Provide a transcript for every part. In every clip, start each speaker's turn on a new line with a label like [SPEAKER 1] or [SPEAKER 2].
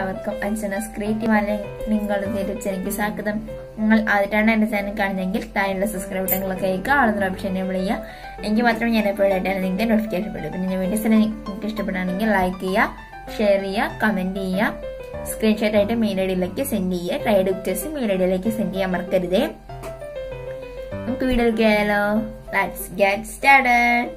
[SPEAKER 1] എല്ലാവർക്കും അഞ്ജനസ് ക്രിയേറ്റീവ് നിങ്ങളുടെ യൂട്യൂബ് സ്വാഗതം നിങ്ങൾ ആദ്യമായിട്ടാണ് എന്റെ ചാനൽ കാണുന്നതെങ്കിൽ താഴെയുള്ള സബ്സ്ക്രൈബ് ബട്ടണിലൊക്കെ അയക്കുക ആളുന്ന ഓപ്ഷൻ എനേബിൾ ചെയ്യുക എങ്കിൽ മാത്രമേ ഞാൻ എപ്പോഴായിട്ടാണ് നിങ്ങൾക്ക് നോട്ടിഫിക്കേഷൻ പെടും പിന്നെ ഞാൻ വീഡിയോസ് നിങ്ങൾക്ക് ഇഷ്ടപ്പെടുകയാണെങ്കിൽ ലൈക്ക് ചെയ്യുക ലെയർ ചെയ്യുക കമന്റ് ചെയ്യുക സ്ക്രീൻഷോട്ട് ആയിട്ട് മെയിൽ ഐ ഡിയിലേക്ക് സെൻഡ് ചെയ്യുക ട്രൈ പിക്ചേഴ്സ് മെയിൽ ഐ ഡിയിലേക്ക് സെൻഡ് ചെയ്യാൻ മറക്കരുതേ നമുക്ക് വീഡിയോ കേയാലോ ലെറ്റ്സ് ഗെറ്റ് സ്റ്റാർട്ടഡ്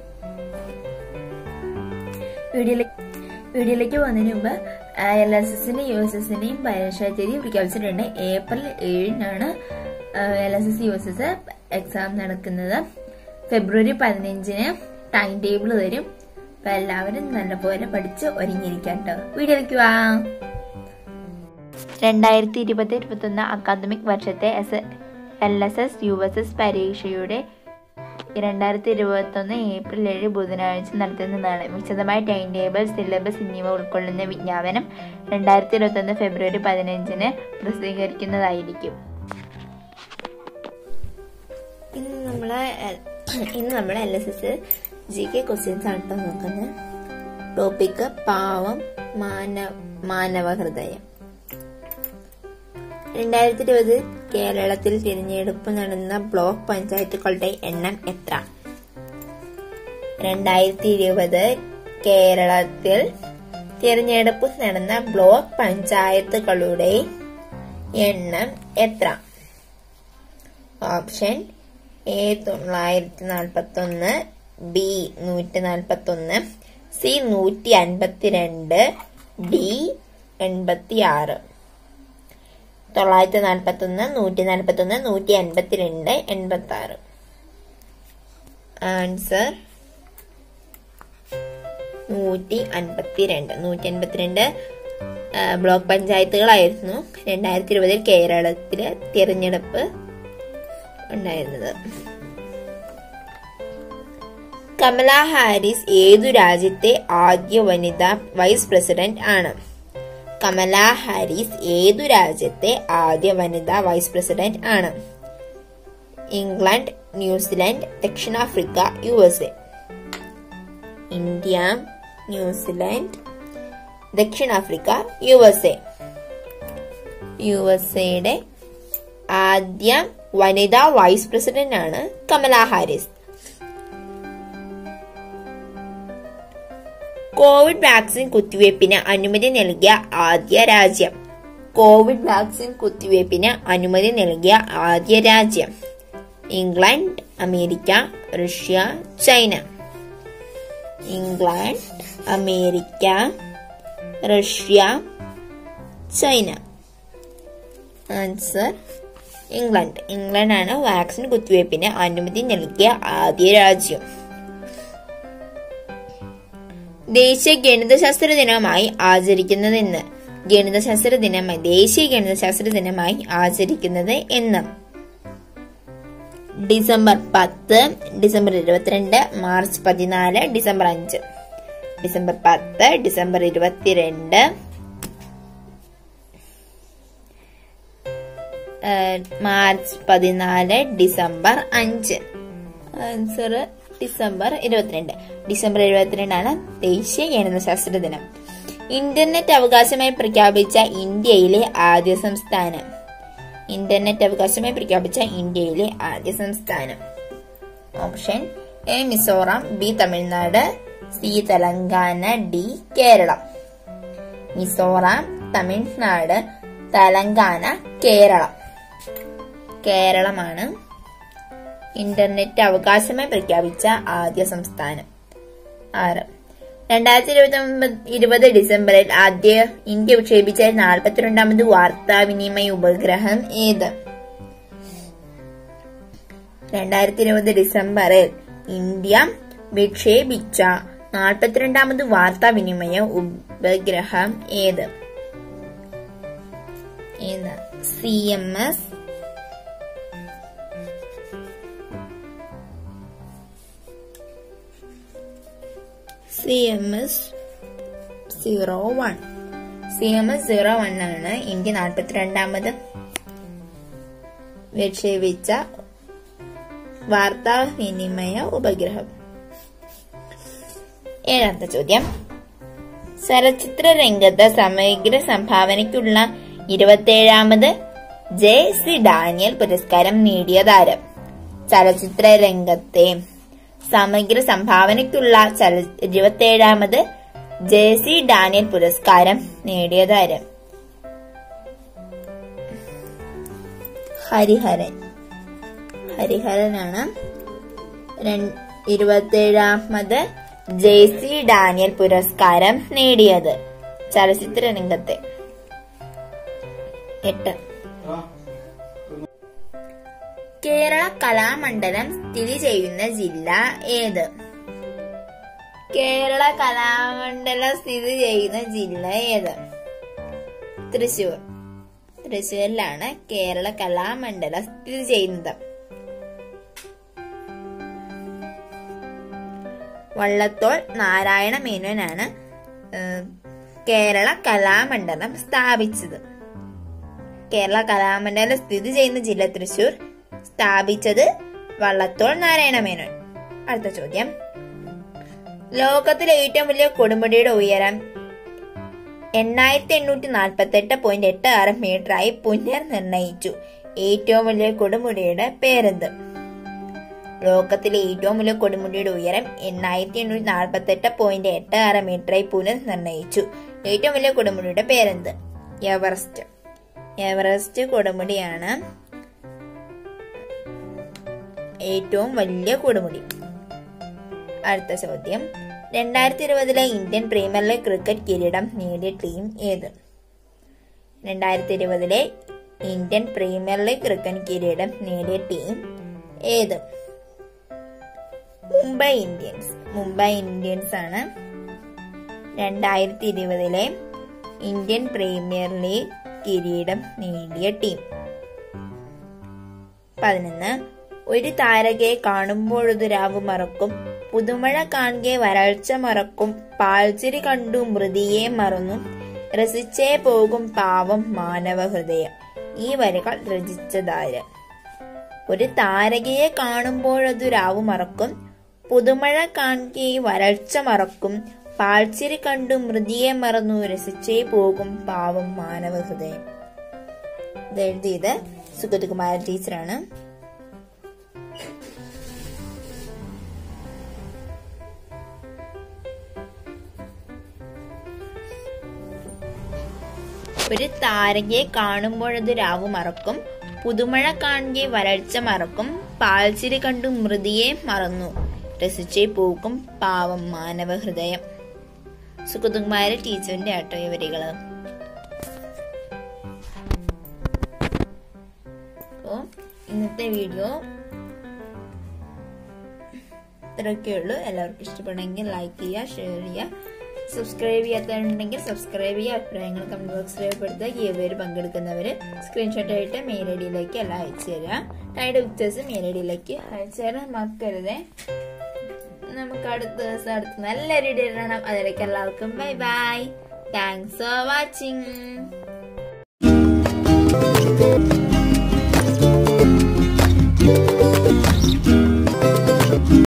[SPEAKER 1] വീഡിയോയിലേക്ക് വീഡിയോയിലേക്ക് പോകുന്നതിന് മുമ്പ് എൽ എസ് എസിന്റെയും യു എസ് എസിന്റെയും പരീക്ഷാ തീയതി പ്രഖ്യാപിച്ചിട്ടുണ്ട് ഏപ്രിൽ ഏഴിനാണ് L S S U S S exam നടക്കുന്നത് ഫെബ്രുവരി പതിനഞ്ചിന് ടൈം ടേബിൾ തരും അപ്പൊ എല്ലാവരും നല്ലപോലെ പഠിച്ച് ഒരുങ്ങിയിരിക്കാം കേട്ടോ വീഡിയോയിലേക്ക് വാ രണ്ടായിരത്തി ഇരുപത് ഇരുപത്തൊന്ന് അക്കാദമിക് വർഷത്തെ S L S S U S S പരീക്ഷയുടെ രണ്ടായിരത്തി ഇരുപത്തൊന്ന് ഏപ്രിൽ ഏഴ് ബുധനാഴ്ച നടത്തുന്നതാണ് വിശദമായ ടൈം ടേബിൾ സിലബസ് എന്നിവ ഉൾക്കൊള്ളുന്ന വിജ്ഞാപനം രണ്ടായിരത്തി ഇരുപത്തൊന്ന് ഫെബ്രുവരി പതിനഞ്ചിന് പ്രസിദ്ധീകരിക്കുന്നതായിരിക്കും ഇന്ന് നമ്മളെ ഇന്ന് നമ്മൾ L S S G K questions ആണ് കേട്ടോ നോക്കുന്നത് ടോപ്പിക്ക് പാവം മാനവ മാനവ ഹൃദയം രണ്ടായിരത്തി ഇരുപത് കേരളത്തിൽ തിരഞ്ഞെടുപ്പ് നടന്ന ബ്ലോക്ക് പഞ്ചായത്തുകളുടെ എണ്ണം എത്ര രണ്ടായിരത്തി ഇരുപത് കേരളത്തിൽ തിരഞ്ഞെടുപ്പ് നടന്ന ബ്ലോക്ക് പഞ്ചായത്തുകളുടെ എണ്ണം എത്ര ഓപ്ഷൻ എ തൊള്ളായിരത്തി നാൽപ്പത്തി ഒന്ന് ബി നൂറ്റി നാൽപ്പത്തി ഒന്ന് സി നൂറ്റി അൻപത്തിരണ്ട് ഡി എൺപത്തി ആറ് തൊള്ളായിരത്തി നാൽപ്പത്തി ഒന്ന് നൂറ്റി നാൽപ്പത്തി ഒന്ന് നൂറ്റി അൻപത്തിരണ്ട് എൺപത്തി ആറ് ആൻസർ നൂറ്റി അൻപത്തിരണ്ട് നൂറ്റി അൻപത്തിരണ്ട് ബ്ലോക്ക് പഞ്ചായത്തുകളായിരുന്നു രണ്ടായിരത്തി ഇരുപതിൽ കേരളത്തില് തിരഞ്ഞെടുപ്പ് ഉണ്ടായിരുന്നത് കമല ഹാരിസ് ഏതു രാജ്യത്തെ ആദ്യ വനിതാ വൈസ് പ്രസിഡന്റ് ആണ് കമല ഹാരിസ് ഏതു രാജ്യത്തെ ആദ്യ വനിതാ വൈസ് പ്രസിഡന്റ് ആണ് ഇംഗ്ലണ്ട് ന്യൂസിലൻഡ് ദക്ഷിണാഫ്രിക്ക U S A India New Zealand ദക്ഷിണാഫ്രിക്ക U S A U S എയുടെ ആദ്യ വനിതാ വൈസ് പ്രസിഡന്റ് ആണ് കമല ഹാരിസ് കോവിഡ് വാക്സിൻ കുത്തിവയ്പ്പിന് അനുമതി നൽകിയ ആദ്യ രാജ്യം കോവിഡ് വാക്സിൻ കുത്തിവയ്പ്പിന് അനുമതി നൽകിയ ആദ്യ രാജ്യം England America Russia China England America Russia China answer England England ആണ് വാക്സിൻ കുത്തിവയ്പ്പിന് അനുമതി നൽകിയ ആദ്യ രാജ്യം ദേശീയ ഗണിതശാസ്ത്ര ദിനമായി ആചരിക്കുന്നതെന്ന് ഗണിതശാസ്ത്ര ദിനമായി ദേശീയ ഗണിതശാസ്ത്ര ദിനമായി ആചരിക്കുന്നത് എന്ന് ഡിസംബർ പത്ത് ഡിസംബർ ഇരുപത്തിരണ്ട് മാർച്ച് പതിനാല് ഡിസംബർ അഞ്ച് ഡിസംബർ പത്ത് ഡിസംബർ ഇരുപത്തിരണ്ട് മാർച്ച് പതിനാല് ഡിസംബർ അഞ്ച് ആൻസർ ഡിസംബർ ഇരുപത്തിരണ്ട് ഡിസംബർ ഇരുപത്തിരണ്ടാണ് ദേശീയ ഗണിതശാസ്ത്ര ദിനം ഇന്റർനെറ്റ് അവകാശമായി പ്രഖ്യാപിച്ച ഇന്ത്യയിലെ ആദ്യ സംസ്ഥാനം ഇന്റർനെറ്റ് അവകാശമായി പ്രഖ്യാപിച്ച ഇന്ത്യയിലെ ആദ്യ സംസ്ഥാനം option A Mizoram B Tamil Nadu C Telangana D Kerala Mizoram Tamil Nadu Telangana Kerala കേരളമാണ് ഇന്റർനെറ്റ് അവകാശമായി പ്രഖ്യാപിച്ച ആദ്യ സംസ്ഥാനം ആറ് രണ്ടായിരത്തി ഇരുപത്തി ഒമ്പത് ഇരുപത് ഡിസംബറിൽ ആദ്യ ഇന്ത്യ വിക്ഷേപിച്ച നാൽപ്പത്തിരണ്ടാമത് വാർത്താവിനിമയ ഉപഗ്രഹം ഏത് രണ്ടായിരത്തി ഇരുപത് ഡിസംബറിൽ ഇന്ത്യ വിക്ഷേപിച്ച നാൽപ്പത്തിരണ്ടാമത് വാർത്താവിനിമയ ഉപഗ്രഹം ഏത് ഏത് C M S C M S zero one C M S zero one ആണ് ഇന്ത്യ നാൽപ്പത്തിരണ്ടാമത് വിക്ഷേപിച്ച വാർത്താവിനിമയ ഉപഗ്രഹം ഏഴാമത്തെ ചോദ്യം ചലച്ചിത്ര രംഗത്ത് സമഗ്ര സംഭാവനയ്ക്കുള്ള ഇരുപത്തേഴാമത് ജെ സി ഡാനിയൽ പുരസ്കാരം നേടിയതാരം ചലച്ചിത്ര രംഗത്തെ സമഗ്ര സംഭാവനയ്ക്കുള്ള ചല ഇരുപത്തേഴാമത് ജെ സി ഡാനിയൽ പുരസ്കാരം നേടിയതാരം ഹരിഹരൻ ഹരിഹരനാണ് രൺ- ഇരുപത്തേഴാമത് ജെ സി ഡാനിയൽ പുരസ്കാരം നേടിയത് ചലച്ചിത്ര രംഗത്തെ എട്ട് കേരള കലാമണ്ഡലം സ്ഥിതി ചെയ്യുന്ന ജില്ല ഏത് കേരള കലാമണ്ഡലം സ്ഥിതി ചെയ്യുന്ന ജില്ല ഏത് തൃശൂർ തൃശൂരിലാണ് കേരള കലാമണ്ഡലം സ്ഥിതി ചെയ്യുന്നത് വള്ളത്തോൾ നാരായണ മേനോനാണ് ഏഹ്, കേരള കലാമണ്ഡലം സ്ഥാപിച്ചത് കേരള കലാമണ്ഡലം സ്ഥിതി ചെയ്യുന്ന ജില്ല തൃശൂർ സ്ഥാപിച്ചത് വള്ളത്തോൾ നാരായണ മേനോൻ അടുത്ത ചോദ്യം ലോകത്തിലെ ഏറ്റവും വലിയ കൊടുമുടിയുടെ ഉയരം എണ്ണായിരത്തി എണ്ണൂറ്റി നാൽപ്പത്തി എട്ട് പോയിന്റ് എട്ട് ആറ് മീറ്ററായി പുനർനിർണയിച്ചു ഏറ്റവും വലിയ കൊടുമുടിയുടെ പേരെന്ത് ലോകത്തിലെ ഏറ്റവും വലിയ കൊടുമുടിയുടെ ഉയരം എണ്ണായിരത്തി എണ്ണൂറ്റി നാൽപ്പത്തി എട്ട് പോയിന്റ് എട്ട് ആറ് മീറ്ററായി പുനർനിർണയിച്ചു ഏറ്റവും വലിയ കൊടുമുടിയുടെ പേരെന്ത് എവറസ്റ്റ് എവറസ്റ്റ് കൊടുമുടിയാണ് ഏറ്റവും വലിയ കൊടുമുടി അടുത്ത ചോദ്യം രണ്ടായിരത്തി ഇരുപതിലെ ഇന്ത്യൻ പ്രീമിയർ ലീഗ് ക്രിക്കറ്റ് കിരീടം നേടിയ ടീം ഏത് രണ്ടായിരത്തി ഇരുപതിലെ ഇന്ത്യൻ പ്രീമിയർ ലീഗ് ക്രിക്കറ്റ് കിരീടം നേടിയ ടീം ഏത് മുംബൈ ഇന്ത്യൻസ് മുംബൈ ഇന്ത്യൻസ് ആണ് രണ്ടായിരത്തി ഇരുപതിലെ ഇന്ത്യൻ പ്രീമിയർ ലീഗ് കിരീടം നേടിയ ടീം പതിനൊന്ന് ഒരു താരകയെ കാണുമ്പോഴൊരു രാവ് മറക്കും പുതുമഴ കാണുകെ വരൾച്ച മറക്കും പാൽച്ചിരി കണ്ടു മൃതിയെ മറന്നു രസിച്ചേ പോകും പാവം മാനവ ഹൃദയം ഈ വരികൾ രചിച്ചതാര് ഒരു താരകയെ കാണുമ്പോഴതു രാവു മറക്കും പുതുമഴ കാണുകെ വരൾച്ച മറക്കും പാൽച്ചിരി കണ്ടു മൃതിയെ മറന്നു രസിച്ചേ പോകും പാവം മാനവ ഹൃദയം ഇത് എഴുതിയത് സുഗതകുമാര ടീച്ചറാണ് ഒരു താരകയെ കാണുമ്പോഴത് രാവു മറക്കും പുതുമഴ കാണുകെ വരൾച്ച മറക്കും പാൽച്ചിരി കണ്ടു മൃതിയെ മറന്നു രസിച്ചേ പോകും പാവം മാനവ ഹൃദയം സുഗതകുമാര ടീച്ചറിന്റെ ആട്ടോ ഈ വരികള് അപ്പോ ഇന്നത്തെ വീഡിയോ ഇത്രയൊക്കെ ഉള്ളൂ എല്ലാവർക്കും ഇഷ്ടപ്പെടെങ്കിൽ ലൈക്ക് ചെയ്യുക ഷെയർ ചെയ്യുക സബ്സ്ക്രൈബ് ചെയ്യാത്തവരുണ്ടെങ്കിൽ സബ്സ്ക്രൈബ് ചെയ്യുക അഭിപ്രായങ്ങൾ കമന്റ് ബോക്സിൽ രേഖപ്പെടുത്തുക ഗീവയിൽ പങ്കെടുക്കുന്നവര് സ്ക്രീൻഷോട്ട് ആയിട്ട് മെയിൽ ഐ ഡിയിലേക്ക് എല്ലാം അയച്ചു തരിക ടൈഡ് പിക്ചേഴ്സ് മെയിൽ ഐ ഡിയിലേക്ക് അയച്ചു തരാൻ മറക്കരുതേ നമുക്ക് അടുത്ത ദിവസം അടുത്ത നല്ലൊരു വീഡിയോ കാണാം അതിലേക്ക് എല്ലാവർക്കും bye bye thanks for watching